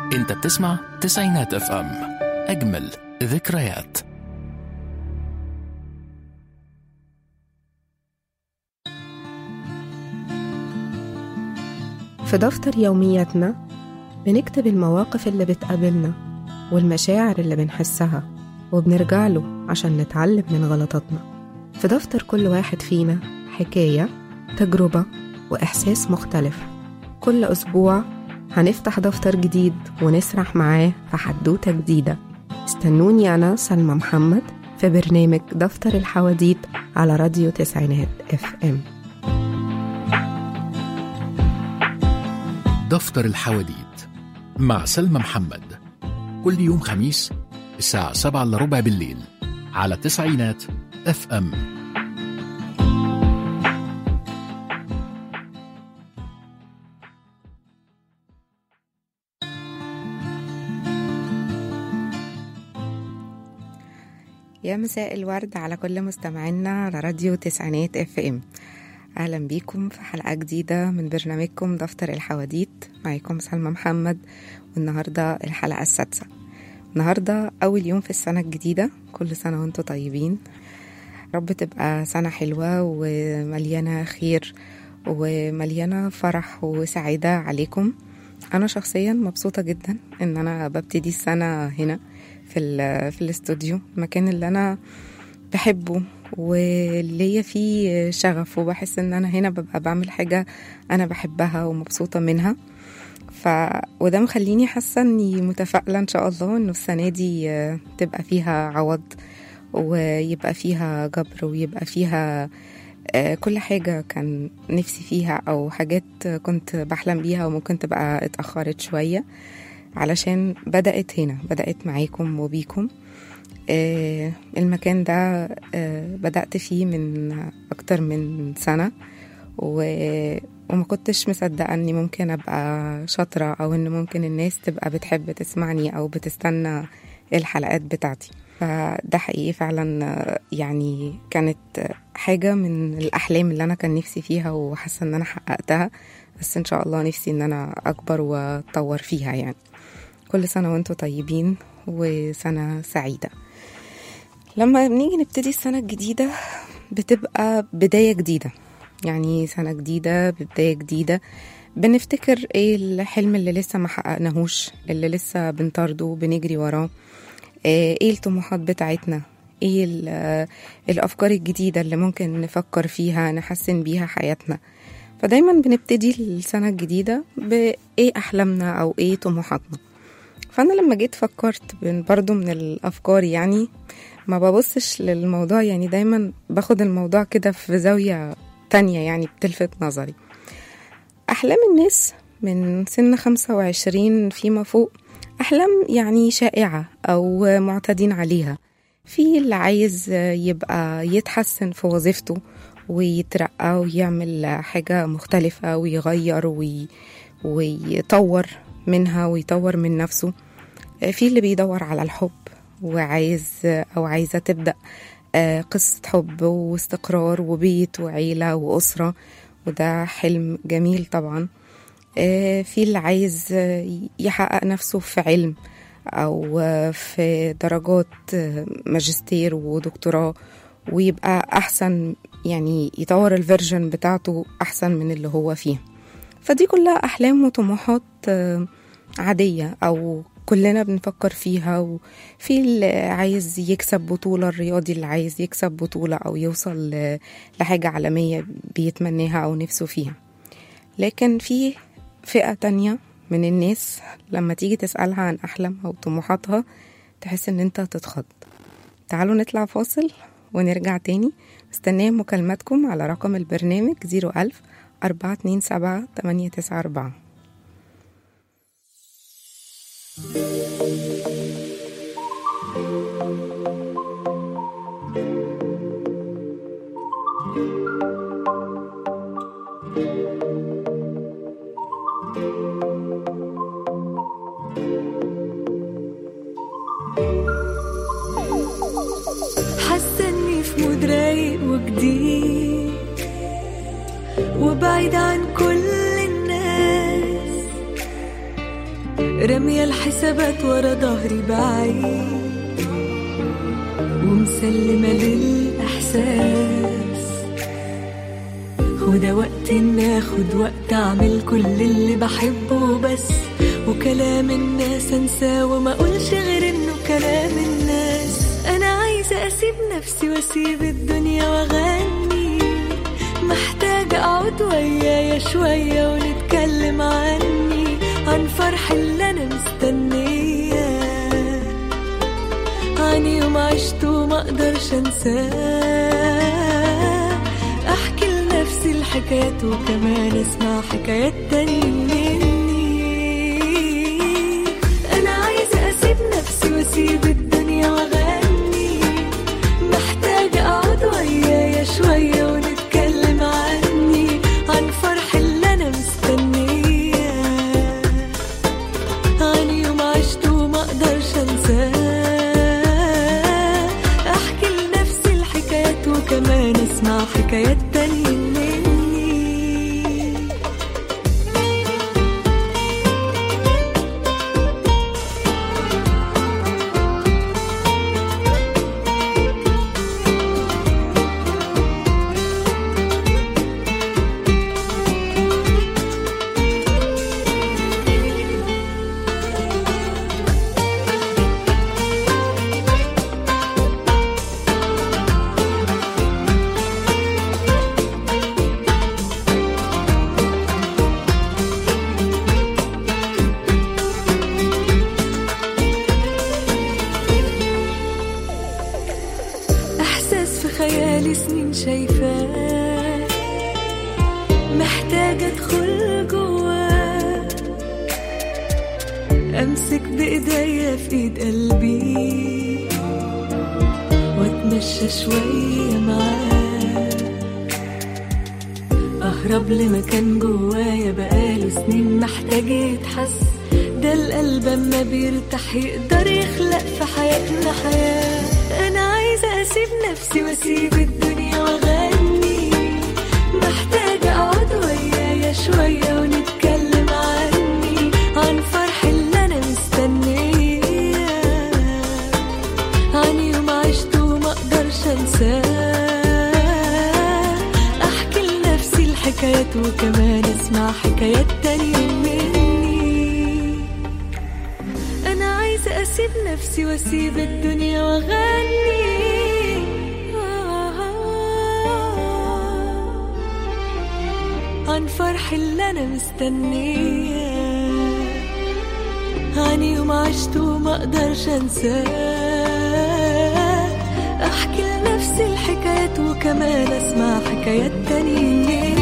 انت بتسمع تسعينات اف ام اجمل ذكريات في دفتر يومياتنا بنكتب المواقف اللي بتقابلنا والمشاعر اللي بنحسها وبنرجع له عشان نتعلم من غلطاتنا في دفتر كل واحد فينا حكاية تجربة وإحساس مختلف كل أسبوع هنفتح دفتر جديد ونسرح معاه في حدوتة جديدة استنوني أنا سلمى محمد في برنامج دفتر الحواديت على راديو تسعينات اف ام دفتر الحواديت مع سلمى محمد كل يوم خميس الساعة 7 إلا ربع بالليل على تسعينات اف ام يا مساء الورد على كل مستمعينا على راديو تسعينات اف ام اهلا بيكم في حلقه جديده من برنامجكم دفتر الحواديت معاكم سلمى محمد والنهارده الحلقه السادسه النهارده اول يوم في السنه الجديده كل سنه وانتم طيبين رب تبقى سنه حلوه ومليانه خير ومليانه فرح وسعاده عليكم انا شخصيا مبسوطه جدا ان انا ببتدي السنه هنا في ال- في الاستوديو المكان اللي انا بحبه وليا فيه شغف وبحس ان انا هنا ببقى بعمل حاجه انا بحبها ومبسوطه منها ف وده مخليني حاسه اني متفائله ان شاء الله انه السنه دي آه، تبقى فيها عوض ويبقى فيها جبر ويبقى فيها آه، كل حاجة كان نفسي فيها أو حاجات كنت بحلم بيها وممكن تبقى اتأخرت شوية علشان بدأت هنا بدأت معاكم وبيكم آه، المكان ده آه، بدأت فيه من أكتر من سنة و- وما كنتش مصدقة اني ممكن ابقى شاطرة او ان ممكن الناس تبقى بتحب تسمعني او بتستنى الحلقات بتاعتي فده حقيقي فعلا آه، يعني كانت آه، حاجة من الأحلام اللي أنا كان نفسي فيها وحاسة إن أنا حققتها بس إن شاء الله نفسي إن أنا أكبر وأتطور فيها يعني كل سنة وأنتم طيبين وسنة سعيدة لما بنيجي نبتدي السنة الجديدة بتبقى بداية جديدة يعني سنة جديدة ببداية جديدة بنفتكر ايه الحلم اللي لسه ما حققناهوش اللي لسه بنطارده بنجري وراه آه، ايه الطموحات بتاعتنا ايه ال- آه، الافكار الجديدة اللي ممكن نفكر فيها نحسن بيها حياتنا فدايما بنبتدي السنة الجديدة بايه احلامنا او ايه طموحاتنا فانا لما جيت فكرت بن- برضو من الافكار يعني ما ببصش للموضوع يعني دايما باخد الموضوع كده في زاوية تانية يعني بتلفت نظري أحلام الناس من سن خمسة وعشرين فيما فوق أحلام يعني شائعة أو معتادين عليها في اللي عايز يبقى يتحسن في وظيفته ويترقى ويعمل حاجة مختلفة ويغير وي... ويطور منها ويطور من نفسه في اللي بيدور على الحب وعايز أو عايزة تبدأ آه، قصة حب واستقرار وبيت وعيلة وأسرة وده حلم جميل طبعا آه، في اللي عايز آه، يحقق نفسه في علم أو آه، في درجات آه، ماجستير ودكتوراه ويبقى أحسن يعني يطور الفيرجن بتاعته أحسن من اللي هو فيه فدي كلها أحلام وطموحات آه، عادية أو كلنا بنفكر فيها وفي اللي عايز يكسب بطولة الرياضي اللي عايز يكسب بطولة أو يوصل ل- لحاجة عالمية بيتمناها أو نفسه فيها لكن في فئة تانية من الناس لما تيجي تسألها عن أحلامها وطموحاتها تحس إن أنت تتخض تعالوا نطلع فاصل ونرجع تاني مستنية مكالماتكم على رقم البرنامج 01000 427 894 حاسه اني في مود رايق وجديد وبعيد عن كل الناس رمية الحسابات ورا ظهري بعيد ومسلمة للإحساس وده وقت إن آخد وقت أعمل كل اللي بحبه بس وكلام الناس أنساه وما أقولش غير إنه كلام الناس أنا عايزة أسيب نفسي وأسيب الدنيا وأغني محتاجة أقعد ويايا شوية ونتكلم عني عن فرح اللي أنا مستنياه عن يوم عشته وما أقدرش أنساه أحكي لنفسي الحكايات وكمان أسمع حكايات تانية مني أنا عايزة أسيب نفسي وأسيب الدنيا وأغني محتاجة أقعد ويايا شوية ونتكلم عني عن فرح اللي أنا مستنياه عن يوم عشته وما أقدرش أنساه أحكي لنفسي الحكايات وكمان أسمع حكايات تانية مني إحساس في خيالي سنين شايفاه محتاجة أدخل جواه أمسك بإيديا في إيد قلبي وأتمشى شوية معاه أهرب لمكان جوايا بقاله سنين محتاج يتحس ده القلب أما بيرتاح يقدر يخلق في حياتنا حياة أنا عايزة أسيب نفسي وأسيب الدنيا وأغني محتاجة أقعد ويايا شوية ونتكلم عني عن فرح اللي أنا مستنياه عن يوم عشته وما أقدرش أنساه أحكي لنفسي الحكايات وكمان أسمع حكايات تانية مني أنا عايزة أسيب نفسي وأسيب الدنيا وأغني عن فرح اللي أنا مستنياه عن يوم عشته وما أقدرش أنساه أحكي لنفسي الحكايات وكمان أسمع حكايات تانية مني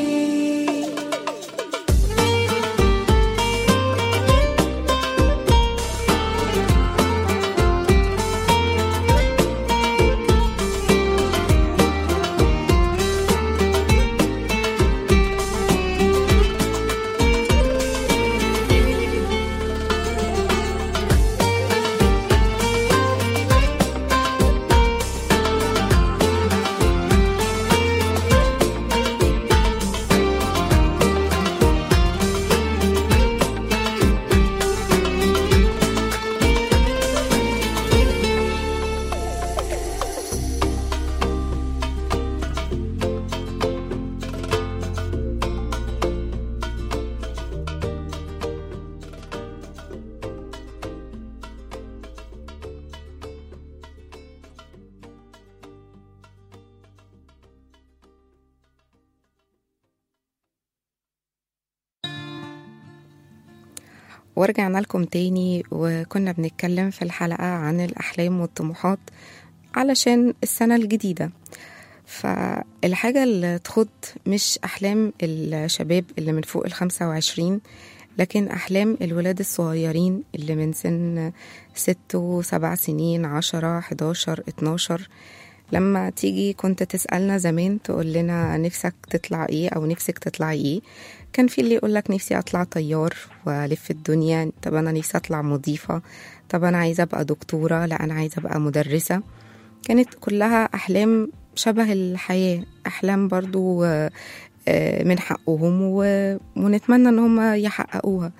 ورجعنا لكم تاني وكنا بنتكلم في الحلقة عن الأحلام والطموحات علشان السنة الجديدة فالحاجة اللي تخض مش أحلام الشباب اللي من فوق الخمسة وعشرين لكن أحلام الولاد الصغيرين اللي من سن ست وسبع سنين عشرة حداشر اتناشر لما تيجي كنت تسألنا زمان تقول لنا نفسك تطلع ايه أو نفسك تطلعي ايه كان في اللي يقولك نفسي أطلع طيار وألف الدنيا طب أنا نفسي أطلع مضيفة طب أنا عايزة أبقى دكتورة لا أنا عايزة أبقى مدرسة كانت كلها أحلام شبه الحياة أحلام برضو آه، آه، من حقهم و- ونتمنى إن هم يحققوها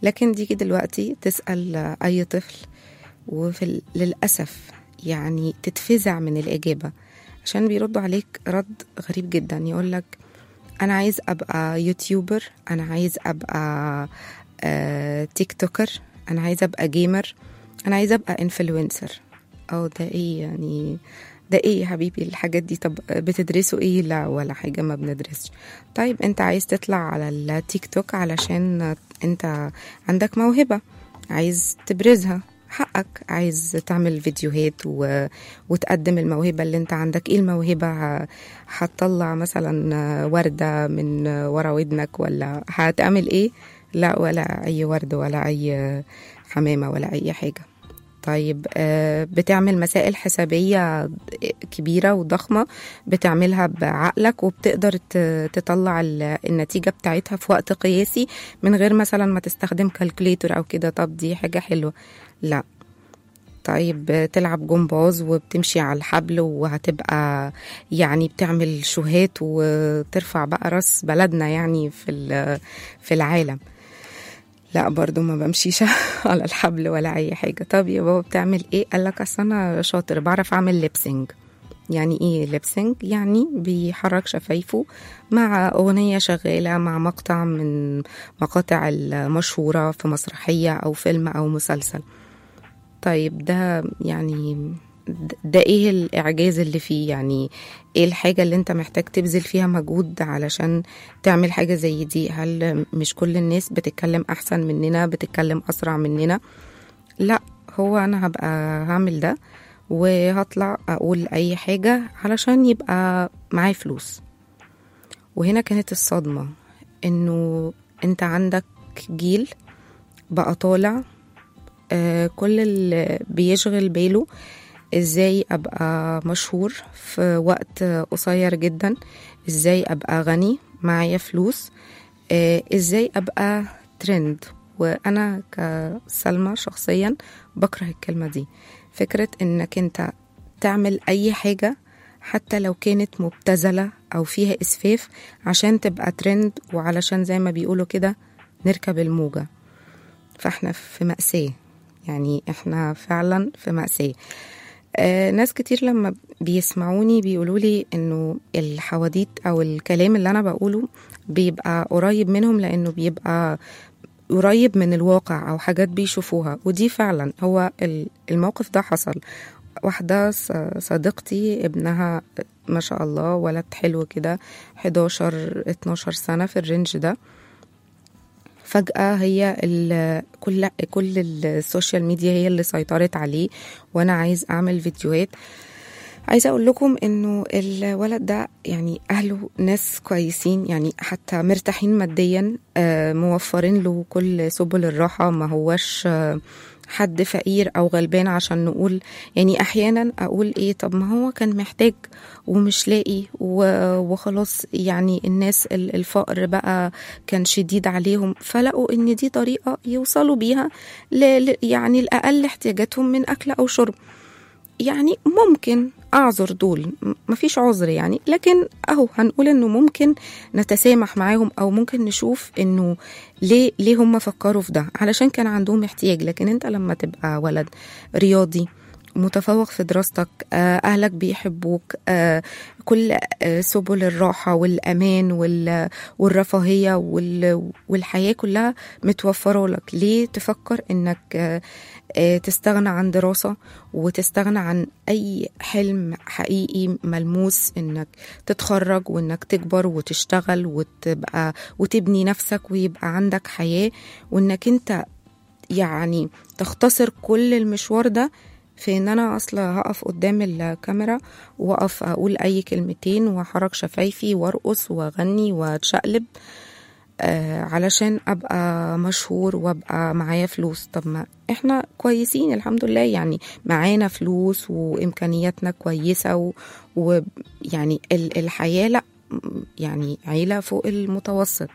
لكن تيجي دلوقتي تسأل أي طفل وفي ال- للأسف تسأل أي طفل وفي ال- للأسف يعني تتفزع من الإجابة عشان بيردوا عليك رد غريب جدا يقولك أنا عايز أبقى يوتيوبر أنا عايز أبقى آه تيك توكر أنا عايز أبقى جيمر أنا عايز أبقى انفلونسر أو ده إيه يعني ده ايه يا حبيبي الحاجات دي طب بتدرسوا ايه لا ولا حاجة ما بندرسش طيب انت عايز تطلع على التيك توك علشان انت عندك موهبة عايز تبرزها حقك عايز تعمل فيديوهات و... وتقدم الموهبة اللي انت عندك ايه الموهبة ه- هتطلع مثلا وردة من ورا ودنك ولا هتعمل ايه لا ولا اي ورد ولا اي حمامة ولا اي حاجة طيب آه، بتعمل مسائل حسابية كبيرة وضخمة بتعملها بعقلك وبتقدر ت- تطلع ال- النتيجة بتاعتها في وقت قياسي من غير مثلا ما تستخدم كالكوليتور أو كده طب دي حاجة حلوة لا طيب آه، تلعب جمباز وبتمشي على الحبل وهتبقى يعني بتعمل شوهات وترفع بقى راس بلدنا يعني في ال- في العالم لا برضو ما بمشيش على الحبل ولا اي حاجه طب يا بابا بتعمل ايه قال لك اصل انا شاطر بعرف اعمل ليبسينج يعني ايه ليبسينج يعني بيحرك شفايفه مع اغنيه شغاله مع مقطع من مقاطع المشهوره في مسرحيه او فيلم او مسلسل طيب ده يعني د- ده ايه الاعجاز اللي فيه يعني ايه الحاجة اللي انت محتاج تبذل فيها مجهود علشان تعمل حاجة زي دي هل مش كل الناس بتتكلم احسن مننا بتتكلم اسرع مننا لا هو انا هبقى هعمل ده وهطلع اقول اي حاجة علشان يبقى معايا فلوس وهنا كانت الصدمة انه انت عندك جيل بقى طالع آه، كل اللي بيشغل باله ازاي ابقى مشهور في وقت قصير جدا ازاي ابقى غني معايا فلوس آه، ازاي ابقى ترند وانا كسلمى شخصيا بكره الكلمه دي فكره انك انت تعمل اي حاجه حتى لو كانت مبتذله او فيها اسفاف عشان تبقى ترند وعلشان زي ما بيقولوا كده نركب الموجه فاحنا في مأساة يعني احنا فعلا في مأساة آه ناس كتير لما بيسمعوني بيقولوا لي انه الحواديت او الكلام اللي انا بقوله بيبقى قريب منهم لانه بيبقى قريب من الواقع او حاجات بيشوفوها ودي فعلا هو ال- الموقف ده حصل واحدة ص- صديقتي ابنها ما شاء الله ولد حلو كده 11 12 سنة في الرينج ده فجأة هي ال- كل كل السوشيال ميديا هي اللي سيطرت عليه وانا عايز اعمل فيديوهات عايزه اقول لكم انه الولد ده يعني اهله ناس كويسين يعني حتى مرتاحين ماديا آه، موفرين له كل سبل الراحه ما هوش آه، حد فقير او غلبان عشان نقول يعني احيانا اقول ايه طب ما هو كان محتاج ومش لاقي و- وخلاص يعني الناس ال- الفقر بقى كان شديد عليهم فلقوا ان دي طريقه يوصلوا بيها ل- ل- يعني لاقل احتياجاتهم من اكل او شرب يعني ممكن اعذر دول م- مفيش عذر يعني لكن اهو هنقول انه ممكن نتسامح معاهم او ممكن نشوف انه ليه ليه هم فكروا في ده علشان كان عندهم احتياج لكن انت لما تبقى ولد رياضي متفوق في دراستك آه، اهلك بيحبوك آه، كل آه، سبل الراحه والامان وال- والرفاهيه وال- والحياه كلها متوفره لك ليه تفكر انك آه، آه، تستغنى عن دراسه وتستغنى عن اي حلم حقيقي ملموس انك تتخرج وانك تكبر وتشتغل وتبقى وتبني نفسك ويبقى عندك حياه وانك انت يعني تختصر كل المشوار ده في ان انا اصلا هقف قدام الكاميرا واقف اقول اي كلمتين واحرك شفايفي وارقص واغني واتشقلب آه علشان ابقى مشهور وابقى معايا فلوس طب ما احنا كويسين الحمد لله يعني معانا فلوس وامكانياتنا كويسه ويعني الحياه لا يعني عيله فوق المتوسط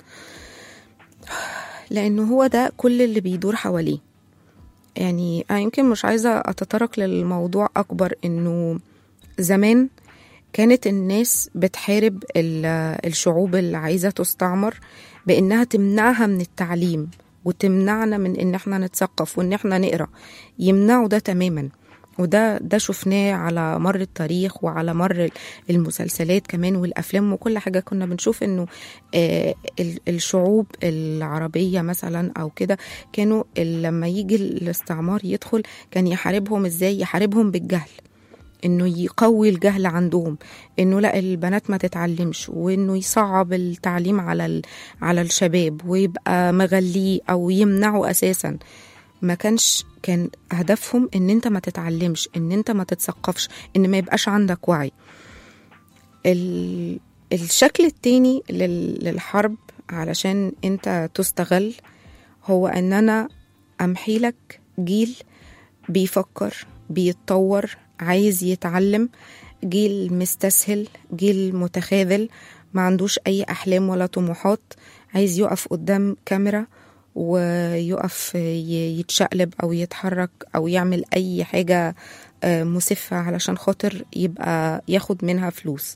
لانه هو ده كل اللي بيدور حواليه يعني أنا يمكن مش عايزة أتطرق للموضوع أكبر إنه زمان كانت الناس بتحارب ال- الشعوب اللي عايزة تستعمر بإنها تمنعها من التعليم وتمنعنا من ان احنا نتثقف وان احنا نقرا يمنعوا ده تماما وده ده شفناه على مر التاريخ وعلى مر المسلسلات كمان والافلام وكل حاجه كنا بنشوف انه آه ال- الشعوب العربيه مثلا او كده كانوا ال- لما يجي الاستعمار يدخل كان يحاربهم ازاي يحاربهم بالجهل انه يقوي الجهل عندهم انه لا البنات ما تتعلمش وانه يصعب التعليم على ال- على الشباب ويبقى مغليه او يمنعه اساسا ما كانش كان هدفهم ان انت ما تتعلمش ان انت ما تتثقفش ان ما يبقاش عندك وعي ال... الشكل التاني لل... للحرب علشان انت تستغل هو ان انا امحي لك جيل بيفكر بيتطور عايز يتعلم جيل مستسهل جيل متخاذل ما عندوش اي احلام ولا طموحات عايز يقف قدام كاميرا ويقف ي- يتشقلب او يتحرك او يعمل اي حاجه آه، مسفه علشان خاطر يبقى ياخد منها فلوس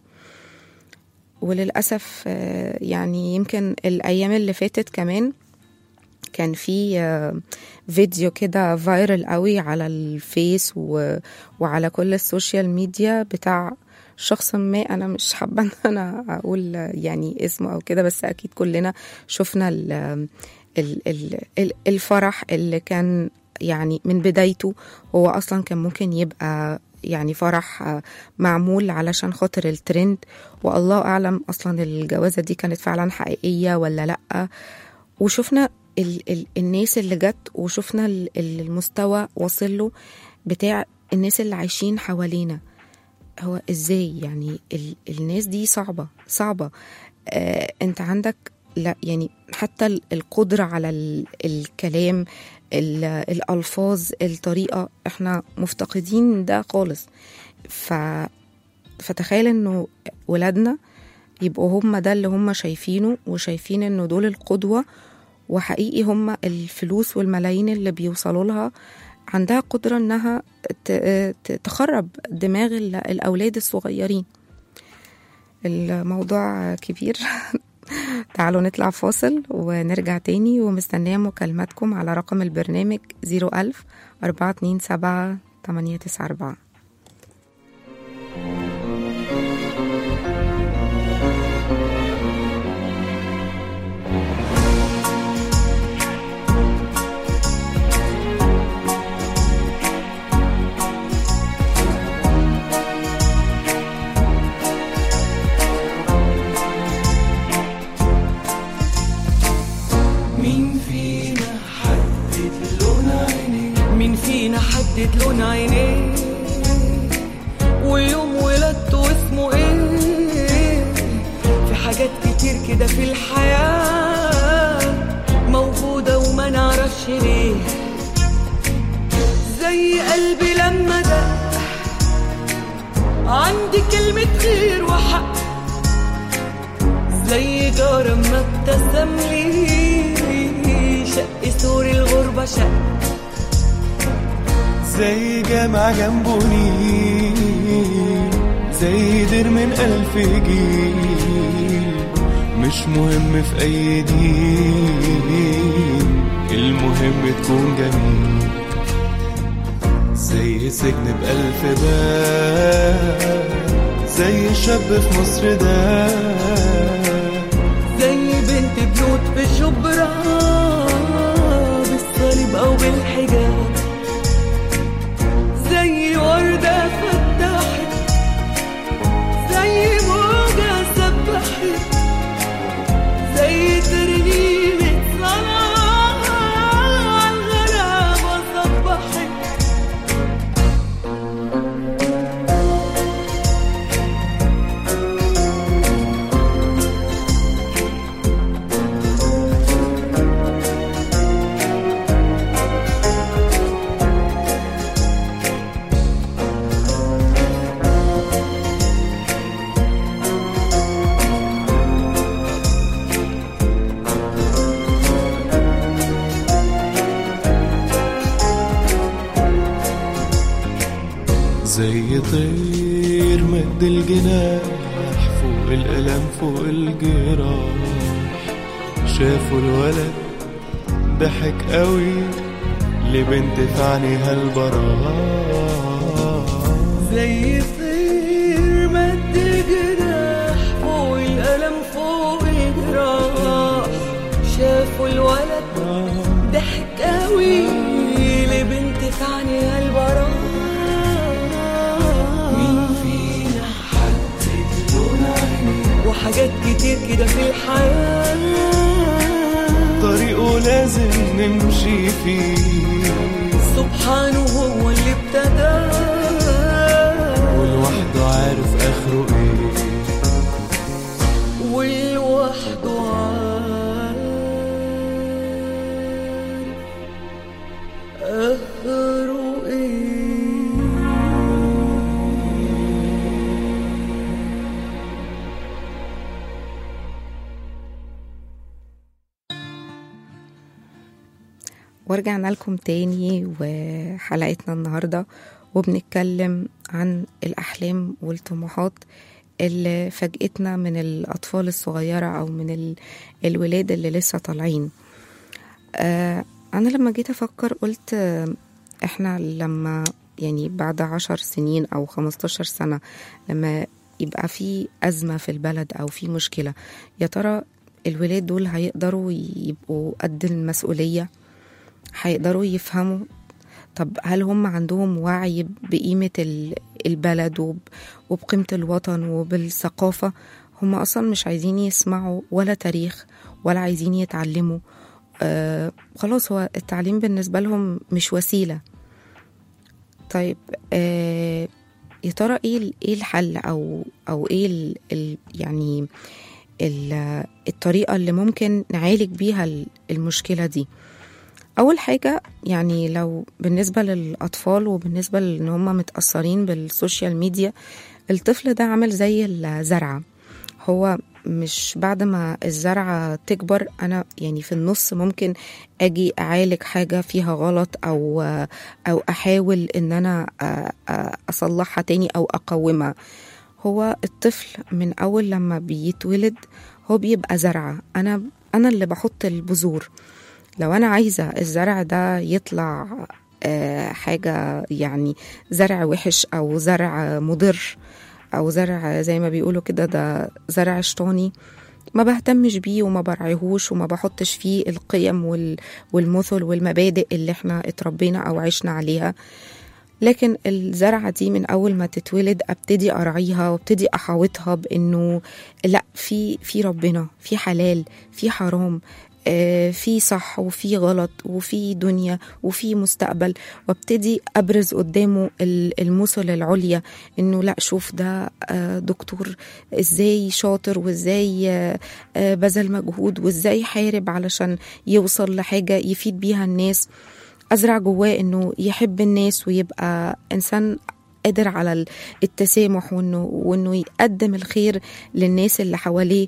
وللاسف آه، يعني يمكن الايام اللي فاتت كمان كان في آه، فيديو كده فايرل قوي على الفيس و... وعلى كل السوشيال ميديا بتاع شخص ما انا مش حابه ان انا اقول يعني اسمه او كده بس اكيد كلنا شفنا ال... ال... ال... ال- الفرح اللي كان يعني من بدايته هو اصلا كان ممكن يبقى يعني فرح آه، معمول علشان خاطر الترند والله اعلم اصلا الجوازه دي كانت فعلا حقيقيه ولا لا وشفنا ال ال الناس اللي جت وشفنا ال- ال- المستوى واصل له بتاع الناس اللي عايشين حوالينا هو ازاي يعني ال الناس دي صعبة صعبة آه انت عندك لا يعني حتى ال- القدرة على ال الكلام ال الألفاظ الطريقة احنا مفتقدين ده خالص ف فتخيل انه ولادنا يبقوا هم ده اللي هم شايفينه وشايفين انه دول القدوة وحقيقي هم الفلوس والملايين اللي بيوصلوا لها عندها قدرة انها ت- ت- تخرب دماغ ال- الاولاد الصغيرين الموضوع كبير تعالوا نطلع فاصل ونرجع تاني ومستنية مكالماتكم على رقم البرنامج 01000 427 894 مين فينا حدد لون عينيه مين فينا حدد لون عينيه ويوم ولادته اسمه ايه في حاجات كتير كده في الحياة موجودة وما نعرفش ليه زي قلبي لما دق عندي كلمة خير وحق زي جار ما ابتسم لي شق سور الغربة شق زي جامع جنبه نيل زي دير من ألف جيل مش مهم في أي دين المهم تكون جميل زي سجن بألف باب زي شاب في مصر ده زي بنت بيوت في شبرا بالصليب أو بالحجاب زي وردة فتحت زي موجة سبحت زي ترنيمة صلاة عالغرابة صبحت زي طير مد الجناح فوق الألم فوق الجراح شافوا الولد ضحك قوي لبنت في عينيها البراء زي طير مد جناح فوق الألم فوق الجراح شافوا الولد ضحك قوي لبنت في عينيها البراء مين فينا حد دون عينيه وحاجات كتير كده في الحياة طريقه لازم نمشي فيه سبحانه هو اللي ابتدى ولوحده عارف اخره ايه ولوحده عارف آخره إيه ورجعنا لكم تاني وحلقتنا النهاردة وبنتكلم عن الأحلام والطموحات اللي فاجئتنا من الأطفال الصغيرة أو من ال- الولاد اللي لسه طالعين آه أنا لما جيت أفكر قلت آه، إحنا لما يعني بعد عشر سنين أو خمستاشر سنة لما يبقى في أزمة في البلد أو في مشكلة يا ترى الولاد دول هيقدروا يبقوا قد المسؤولية هيقدروا يفهموا طب هل هم عندهم وعي بقيمة ال- البلد وب- وبقيمة الوطن وبالثقافة هم أصلا مش عايزين يسمعوا ولا تاريخ ولا عايزين يتعلموا آه خلاص هو التعليم بالنسبة لهم مش وسيلة طيب آه يا ترى ايه ال- ايه الحل او او ايه ال ال يعني ال- الطريقة اللي ممكن نعالج بيها ال- المشكلة دي اول حاجه يعني لو بالنسبه للاطفال وبالنسبه لان هم متاثرين بالسوشيال ميديا الطفل ده عامل زي الزرعه هو مش بعد ما الزرعة تكبر أنا يعني في النص ممكن أجي أعالج حاجة فيها غلط أو أو أحاول إن أنا أ- أ- أصلحها تاني أو أقومها هو الطفل من أول لما بيتولد هو بيبقى زرعة أنا أنا اللي بحط البذور لو انا عايزه الزرع ده يطلع آه، حاجه يعني زرع وحش او زرع مضر او زرع زي ما بيقولوا كده ده زرع شطاني ما بهتمش بيه وما برعيهوش وما بحطش فيه القيم وال- والمثل والمبادئ اللي احنا اتربينا او عشنا عليها لكن الزرعة دي من أول ما تتولد أبتدي أرعيها وابتدي أحاوطها بإنه لا في في ربنا في حلال في حرام آه، في صح وفي غلط وفي دنيا وفي مستقبل وابتدي ابرز قدامه ال- المثل العليا انه لا شوف ده آه، دكتور ازاي شاطر وازاي آه، آه، بذل مجهود وازاي حارب علشان يوصل لحاجه يفيد بيها الناس ازرع جواه انه يحب الناس ويبقى انسان قادر على ال- التسامح وانه وانه يقدم الخير للناس اللي حواليه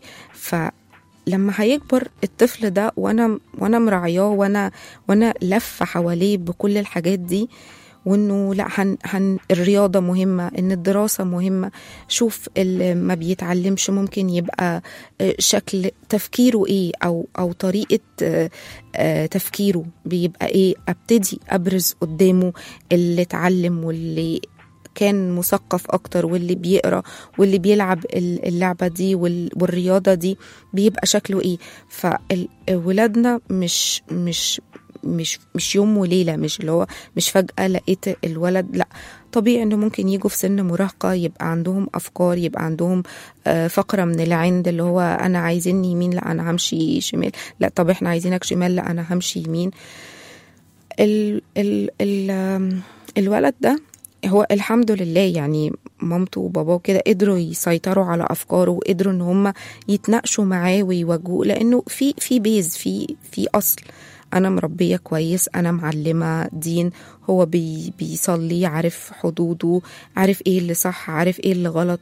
فلما هيكبر الطفل ده وانا وانا مراعياه وانا وانا لفه حواليه بكل الحاجات دي وانه لا هن هن الرياضه مهمه ان الدراسه مهمه شوف اللي ما بيتعلمش ممكن يبقى آه، شكل تفكيره ايه او او طريقه آه، آه، تفكيره بيبقى ايه ابتدي ابرز قدامه اللي اتعلم واللي كان مثقف اكتر واللي بيقرا واللي بيلعب ال- اللعبه دي وال- والرياضه دي بيبقى شكله ايه فولادنا مش مش مش مش يوم وليله مش اللي هو مش فجاه لقيت الولد لا طبيعي انه ممكن يجوا في سن مراهقه يبقى عندهم افكار يبقى عندهم آه، فقره من العند اللي هو انا عايزيني يمين لا انا همشي شمال لا طب احنا عايزينك شمال لا انا همشي يمين ال ال ال آم، الولد ده هو الحمد لله يعني مامته وباباه كده قدروا يسيطروا على افكاره وقدروا ان هم يتناقشوا معاه ويواجهوه لانه في في بيز في في اصل انا مربيه كويس انا معلمه دين هو بي بيصلي عارف حدوده عارف ايه اللي صح عارف ايه اللي غلط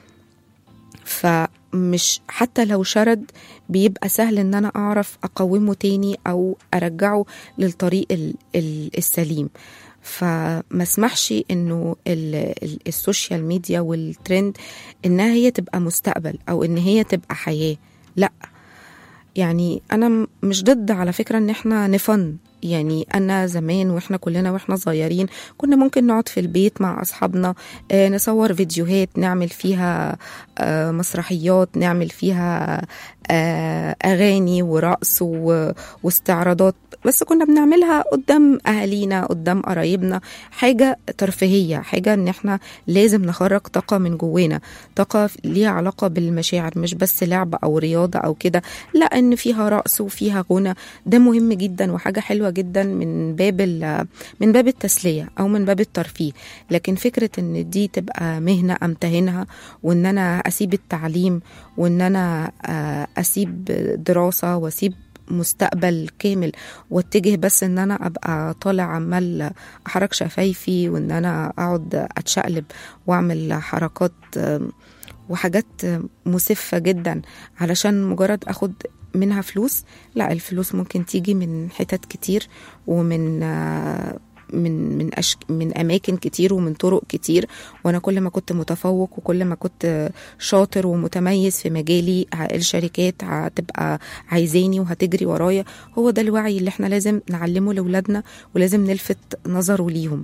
فمش حتى لو شرد بيبقى سهل ان انا اعرف اقومه تاني او ارجعه للطريق ال- ال- السليم فما اسمحش انه ال- ال- السوشيال ميديا والترند انها هي تبقى مستقبل او ان هي تبقى حياه لا يعني انا م- مش ضد على فكره ان احنا نفن يعني انا زمان واحنا كلنا واحنا صغيرين كنا ممكن نقعد في البيت مع اصحابنا آه، نصور فيديوهات نعمل فيها آه، مسرحيات نعمل فيها آه، اغاني ورقص و- واستعراضات بس كنا بنعملها قدام اهالينا قدام قرايبنا حاجه ترفيهيه حاجه ان احنا لازم نخرج طاقه من جوانا طاقه ليها علاقه بالمشاعر مش بس لعبه او رياضه او كده لا ان فيها رقص وفيها غنى ده مهم جدا وحاجه حلوه جدا من باب ال- من باب التسليه او من باب الترفيه لكن فكره ان دي تبقى مهنه امتهنها وان انا اسيب التعليم وان انا آه، اسيب دراسه واسيب مستقبل كامل واتجه بس ان انا ابقى طالع عمال احرك شفايفي وان انا اقعد اتشقلب واعمل حركات آم، وحاجات مسفة جدا علشان مجرد اخد منها فلوس لا الفلوس ممكن تيجي من حتت كتير ومن آه، من من أشك من اماكن كتير ومن طرق كتير وانا كل ما كنت متفوق وكل ما كنت شاطر ومتميز في مجالي ه- الشركات هتبقى عايزاني وهتجري ورايا هو ده الوعي اللي احنا لازم نعلمه لاولادنا ولازم نلفت نظره ليهم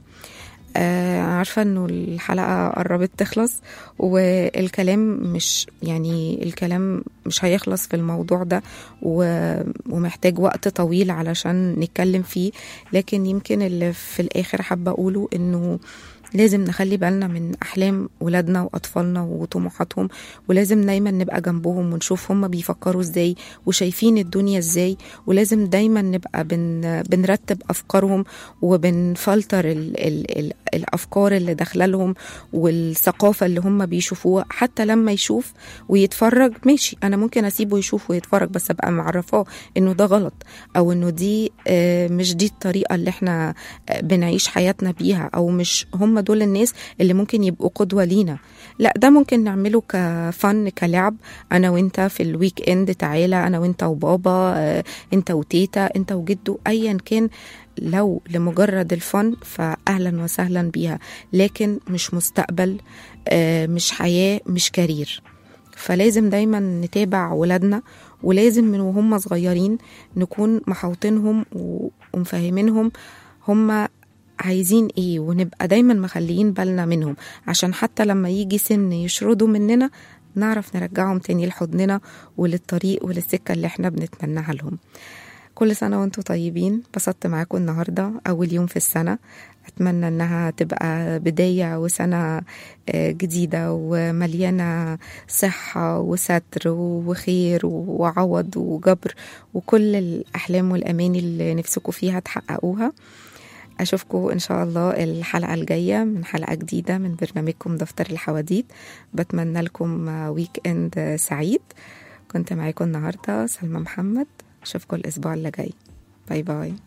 آه عارفة انه الحلقة قربت تخلص والكلام مش يعني الكلام مش هيخلص في الموضوع ده و- ومحتاج وقت طويل علشان نتكلم فيه لكن يمكن اللي في الآخر حابة أقوله إنه لازم نخلي بالنا من أحلام ولادنا وأطفالنا وطموحاتهم ولازم دايما نبقى جنبهم ونشوف هم بيفكروا ازاي وشايفين الدنيا ازاي ولازم دايما نبقى بن بنرتب أفكارهم وبنفلتر ال ال ال الأفكار اللي داخلة لهم والثقافة اللي هم بيشوفوها حتى لما يشوف ويتفرج ماشي أنا ممكن أسيبه يشوف ويتفرج بس أبقى معرفاه إنه ده غلط أو إنه دي آه، مش دي الطريقة اللي إحنا آه، بنعيش حياتنا بيها أو مش هم دول الناس اللي ممكن يبقوا قدوة لينا لا ده ممكن نعمله كفن كلعب أنا وإنت في الويك إند تعالى أنا وإنت وبابا آه، إنت وتيتا إنت وجدو أيا كان لو لمجرد الفن فأهلا وسهلا بيها لكن مش مستقبل آه، مش حياة مش كارير فلازم دايما نتابع ولادنا ولازم من وهم صغيرين نكون محوطينهم و- ومفهمينهم هم عايزين ايه ونبقى دايما مخليين بالنا منهم عشان حتى لما يجي سن يشردوا مننا نعرف نرجعهم تاني لحضننا وللطريق وللسكة اللي احنا بنتمناها لهم كل سنة وانتم طيبين بسطت معاكم النهاردة أول يوم في السنة أتمنى إنها تبقى بداية وسنة آه، جديدة ومليانة صحة وستر وخير وعوض وجبر وكل الأحلام والأماني اللي نفسكم فيها تحققوها أشوفكم إن شاء الله الحلقة الجاية من حلقة جديدة من برنامجكم دفتر الحواديت بتمنى لكم آه، ويك إند آه، سعيد كنت معاكم النهاردة سلمى محمد أشوفكم الأسبوع اللي جاي باي باي